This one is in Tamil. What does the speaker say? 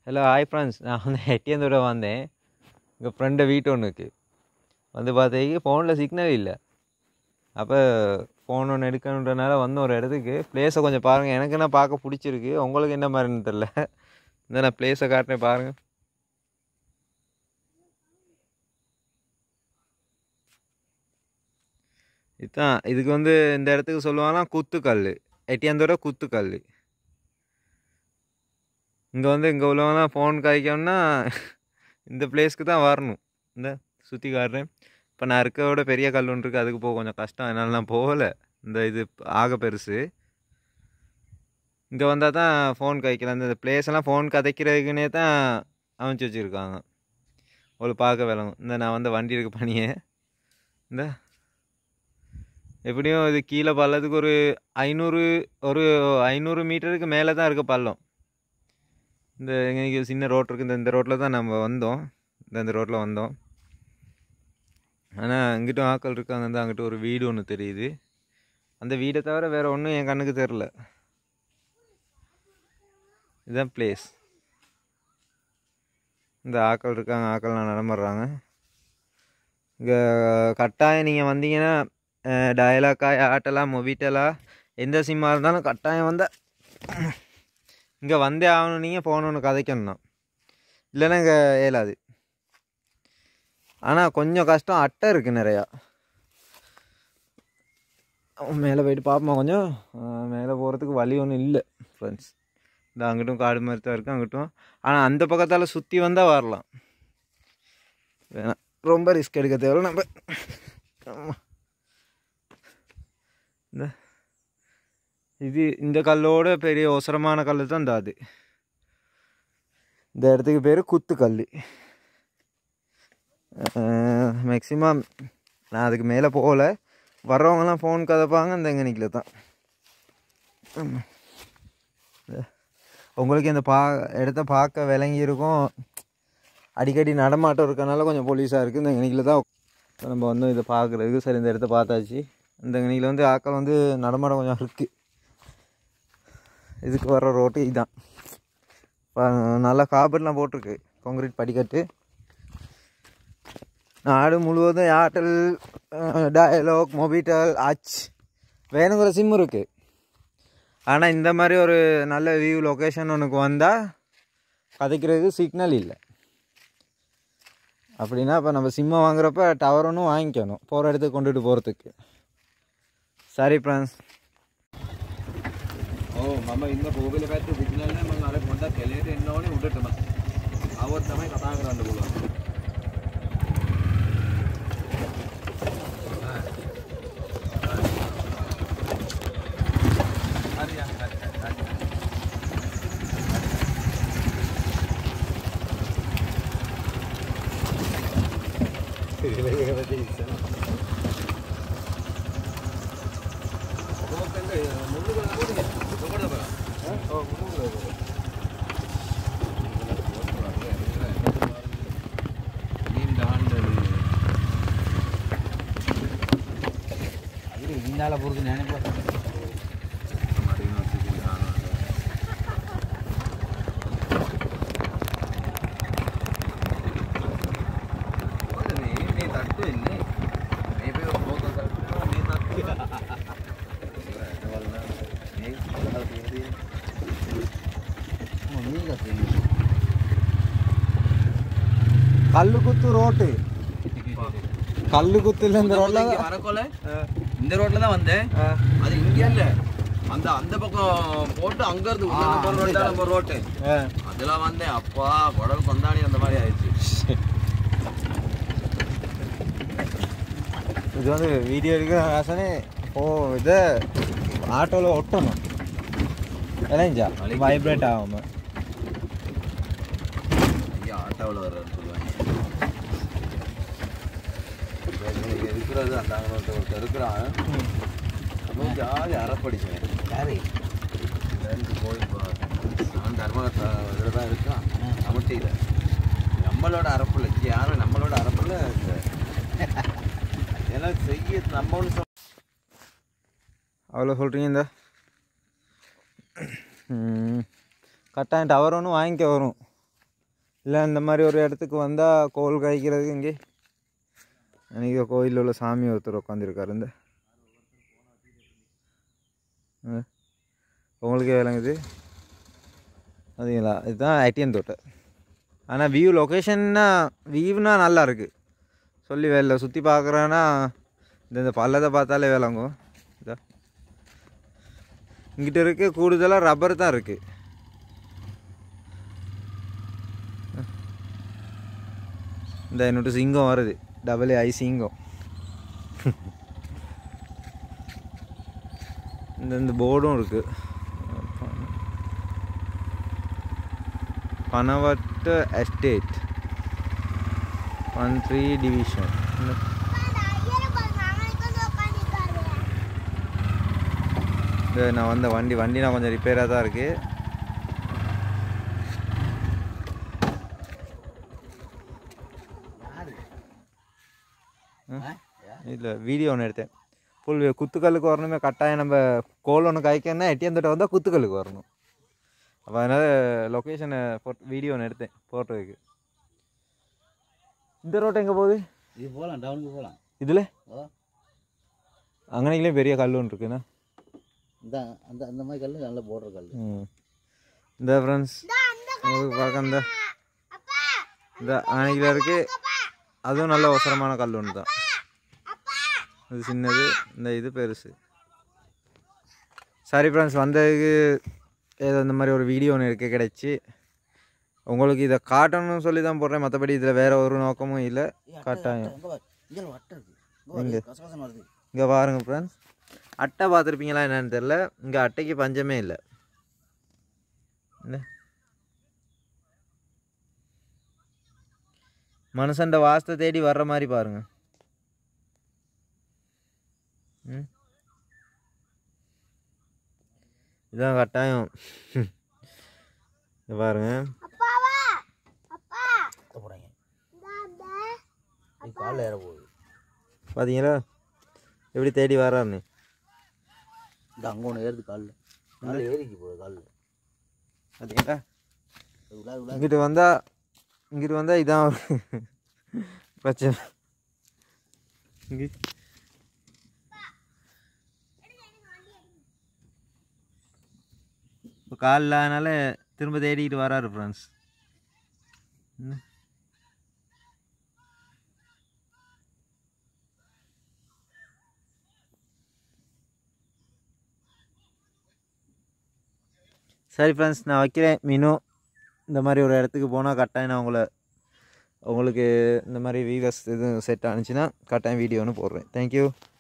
ஹலோ ஹாய் ஃப்ரெண்ட்ஸ் நான் வந்து எட்டியந்தோட வந்தேன் எங்கள் ஃப்ரெண்டு வீட்டு ஒன்றுக்கு வந்து பார்த்தீங்க ஃபோனில் சிக்னல் இல்லை அப்போ ஃபோன் ஒன்று எடுக்கணுன்றனால வந்து ஒரு இடத்துக்கு ப்ளேஸை கொஞ்சம் பாருங்கள் எனக்கு என்ன பார்க்க பிடிச்சிருக்கு உங்களுக்கு என்ன மாதிரின்னு தெரில இந்த நான் ப்ளேஸை காட்டுறேன் பாருங்கள் இதுதான் இதுக்கு வந்து இந்த இடத்துக்கு சொல்லுவாங்கன்னா குத்துக்கல் எட்டியாந்தோட குத்துக்கல் இங்கே வந்து இங்கே உள்ளவங்கலாம் ஃபோன் காய்க்கணும்னா இந்த பிளேஸ்க்கு தான் வரணும் இந்த சுற்றி காட்டுறேன் இப்போ நான் இருக்கவோட பெரிய கல் ஒன்று இருக்குது அதுக்கு போக கொஞ்சம் கஷ்டம் அதனால நான் போகலை இந்த இது ஆக பெருசு இங்கே வந்தால் தான் ஃபோன் காய்க்கலாம் இந்த பிளேஸ் எல்லாம் ஃபோன் கதைக்கிறதுக்குன்னே தான் அமைச்சு வச்சுருக்காங்க ஒரு பார்க்க விளங்கும் இந்த நான் வந்து வண்டி இருக்க பணியே இந்த எப்படியும் இது கீழே பள்ளத்துக்கு ஒரு ஐநூறு ஒரு ஐநூறு மீட்டருக்கு மேலே தான் இருக்க பள்ளம் இந்த எங்களுக்கு சின்ன ரோட் இருக்குது இந்த இந்த ரோட்டில் தான் நம்ம வந்தோம் இந்த இந்த ரோட்டில் வந்தோம் ஆனால் இங்கிட்டும் ஆட்கள் இருக்காங்க வந்து அங்கிட்ட ஒரு வீடு ஒன்று தெரியுது அந்த வீடை தவிர வேறு ஒன்றும் என் கண்ணுக்கு தெரில இதுதான் பிளேஸ் இந்த ஆட்கள் இருக்காங்க ஆட்கள்லாம் நடமாடுறாங்க இங்கே கட்டாயம் நீங்கள் வந்தீங்கன்னா டயலாக்கா ஏர்டெலா மொபிட்டலா எந்த சிம்மாக இருந்தாலும் கட்டாயம் வந்தால் இங்கே வந்தே ஆகணும் நீங்கள் ஃபோன் ஒன்று கதைக்கணும்னா இல்லைன்னா இங்கே இயலாது ஆனால் கொஞ்சம் கஷ்டம் அட்டை இருக்குது நிறையா மேலே போயிட்டு பார்ப்போமா கொஞ்சம் மேலே போகிறதுக்கு வழி ஒன்றும் இல்லை ஃப்ரெண்ட்ஸ் இந்த அங்கிட்டும் காடு மாதிரி தான் இருக்குது அங்கிட்டும் ஆனால் அந்த பக்கத்தால் சுற்றி வந்தால் வரலாம் வேணாம் ரொம்ப ரிஸ்க் எடுக்க தேவையில்ல நம்ம ஆமா. இந்த இது இந்த கல்லோட பெரிய ஒசரமான கல் தான் இந்த அது இந்த இடத்துக்கு பேர் குத்துக்கல் மேக்ஸிமம் நான் அதுக்கு மேலே போகல வர்றவங்கலாம் ஃபோன் கதைப்பாங்க இந்த எங்கனிக்கில் தான் ஆமா. இந்த- உங்களுக்கு இந்த பா இடத்த பார்க்க விளங்கி இருக்கும் அடிக்கடி நடமாட்டம் இருக்கனால கொஞ்சம் போலீஸாக இருக்குது இந்த எங்கனிக்கில் தான் நம்ம வந்து இதை பார்க்குறதுக்கு சரி இந்த இடத்த பார்த்தாச்சு இந்த எங்கனிக்கில் வந்து ஆட்கள் வந்து நடமாட்டம் கொஞ்சம் இருக்குது இதுக்கு வர ரோட்டு இதுதான் ப- நல்லா காப்பர்லாம் போட்டிருக்கு கான்கிரீட் படிக்கட்டு நாடு முழுவதும் ஏர்டெல் டயலாக் மொபிட்டல் அச் வேணுங்கிற சிம் இருக்குது ஆனால் இந்த மாதிரி ஒரு நல்ல வியூ லொக்கேஷன் ஒன்றுக்கு வந்தால் கதைக்கிறதுக்கு சிக்னல் இல்லை அப்படின்னா இப்போ நம்ம சிம்மை வாங்குறப்ப டவர் ஒன்றும் வாங்கிக்கணும் போகிற இடத்துக்கு கொண்டுட்டு போகிறதுக்கு சரி ஃப்ரெண்ட்ஸ் ඔව් මම ඉන්න කෝබෙල පැත්තේ සිග්නල් නැහැ මම අර පොඩ්ඩක් කෙලේට එන්න ඕනේ උඩටම. આવොත් තමයි කතා කරන්න පුළුවන්. හරි යන්න හරි හරි. කොහොමද මුල්ලු ගාන කොටද? කොකටද බලන්න? ඈ? ඔව් මුල්ලු ගාන. நீன் தாண்டது அது இந்தால பொறுத்து நினைப்பேன் මේ තට්ටු එන්නේ මේ පේ මොකද කරන්නේ මේ තට්ටු මේ බලලා තියෙන්නේ கல்லு குத்து ரோட்டு கல்லு குத்துல இந்த ரோட்ல இங்க வரக்கொல இந்த ரோட்ல தான் வந்தேன் அது இங்க இல்ல அந்த அந்த பக்கம் போட்டு அங்க இருந்து உள்ள நம்பர் ரோட்டா நம்பர் ரோட்டு அதெல்லாம் வந்தேன் அப்பா குடல் கொந்தாடி அந்த மாதிரி ஆயிடுச்சு இது வந்து வீடியோ எடுக்கிற ஆசனே ஓ இதை ஆட்டோவில் ஒட்டணும் இளைஞ்சா வைப்ரேட் ஆகாமல் ஐயா ஆட்டோவில் வர்றாரு சொல்லுவாங்க இங்க இருக்கிறது அந்த அங்கே ஒருத்தர் இருக்கிறான் அவன் ஜாலி அறப்படிச்சேன் யாரு ரெண்டு போய் அவன் தர்மகத்தா இதில் தான் இருக்கான் அமைச்சியில் நம்மளோட அரப்பில் யாரும் நம்மளோட அரப்பில் ஏன்னா செய்ய நம்ம ஒன்று அவ்வளோ சொல்கிறீங்க இந்த ம், கட்டாயம் டவர் ஒன்று வாங்கிக்க வரும் இல்லை இந்த மாதிரி ஒரு இடத்துக்கு வந்தால் கோல் காய்க்கிறதுக்கு இங்கே அன்றைக்கி கோயிலில் உள்ள சாமி ஒருத்தர் உட்காந்துருக்காரு இந்த ஆ. உங்களுக்கே விளங்குது அதுங்களா இதுதான் ஐடிஎன் தோட்டை ஆனால் வியூ லொக்கேஷன்னா வியூனா நல்லா இருக்குது சொல்லி வேலை சுற்றி பார்க்குறேன்னா இந்த இந்த பள்ளத்தை பார்த்தாலே விளங்கும் இதா இங்கிட்ட இருக்கு கூடுதலாக ரப்பர் தான் இருக்குது இந்த என்னோட சிங்கம் வருது டபுள் ஐ சிங்கம் இந்த இந்த போர்டும் இருக்குது Panavatta estate one three division இந்த நான் வந்த வண்டி வண்டி நான் கொஞ்சம் ரிப்பேராக தான் இருக்குது இல்லை வீடியோ ஒன்று எடுத்தேன் ஃபுல் குத்துக்கல்லுக்கு வரணுமே கட்டாயம் நம்ம கோல் ஒன்று காய்க்கணும்னா எட்டியந்தோட்ட வந்தால் குத்துக்கல்லுக்கு வரணும் அப்போ அதனால் லொக்கேஷனை வீடியோ ஒன்று எடுத்தேன் ஃபோட்டோவுக்கு இந்த ரோட்டு எங்கே போகுது இது போகலாம் டவுனுக்கு போகலாம் இதில் ஓ அங்கனைக்குலேயும் பெரிய கல் ஒன்று இருக்குண்ணா இந்த அந்த அந்த மாதிரி கல் நல்ல போடுற கல் ம் இந்த ஃப்ரெண்ட்ஸ் உங்களுக்கு பார்க்க இந்த இந்த அணைக்கில் இருக்கு அதுவும் நல்ல அவசரமான கல் ஒன்று தான் இது சின்னது இந்த இது பெருசு சரி ஃப்ரெண்ட்ஸ் வந்ததுக்கு ஏதோ இந்த மாதிரி ஒரு வீடியோ ஒன்று இருக்க கிடச்சி உங்களுக்கு இதை காட்டணும்னு சொல்லி தான் போடுறேன் மற்றபடி இதில் வேற ஒரு நோக்கமும் இல்லை கட்டாயம் இங்கே வட்டம் இருக்கு எங்க? கசகசம் வருது இங்கே பாருங்க ஃப்ரெண்ட்ஸ் அட்டை பார்த்துருப்பீங்களா என்னன்னு தெரில இங்கே அட்டைக்கு பஞ்சமே இல்லை என்ன மனுஷன்ட வாஸ்தை தேடி வர்ற மாதிரி பாருங்க ம் இதான் கட்டாயம் இங்க பாருங்க போகிறாங்க காலில் ஏற போகுது பார்த்தீங்களா எப்படி தேடி வர்றாருன்னு இந்த அங்கே ஒன்று ஏறுது காலில் காலில் ஏறிக்கு போகுது காலில் பார்த்தீங்களா விழா விழா இங்கிட்டு வந்தா இங்கிட்டு வந்தா இதான் ஒரு பிரச்சனை இங்க இப்போ கால் இல்லாதனால திரும்ப தேடிக்கிட்டு வராரு ஃப்ரெண்ட்ஸ் சரி ஃப்ரெண்ட்ஸ் நான் வைக்கிறேன் மீனும் இந்த மாதிரி ஒரு இடத்துக்கு போனால் கட்டாயம் நான் உங்களை உங்களுக்கு இந்த மாதிரி வீவர்ஸ் எதுவும் செட் ஆனிச்சுன்னா கட்டாயம் வீடியோ ஒன்று போடுறேன் தேங்க்யூ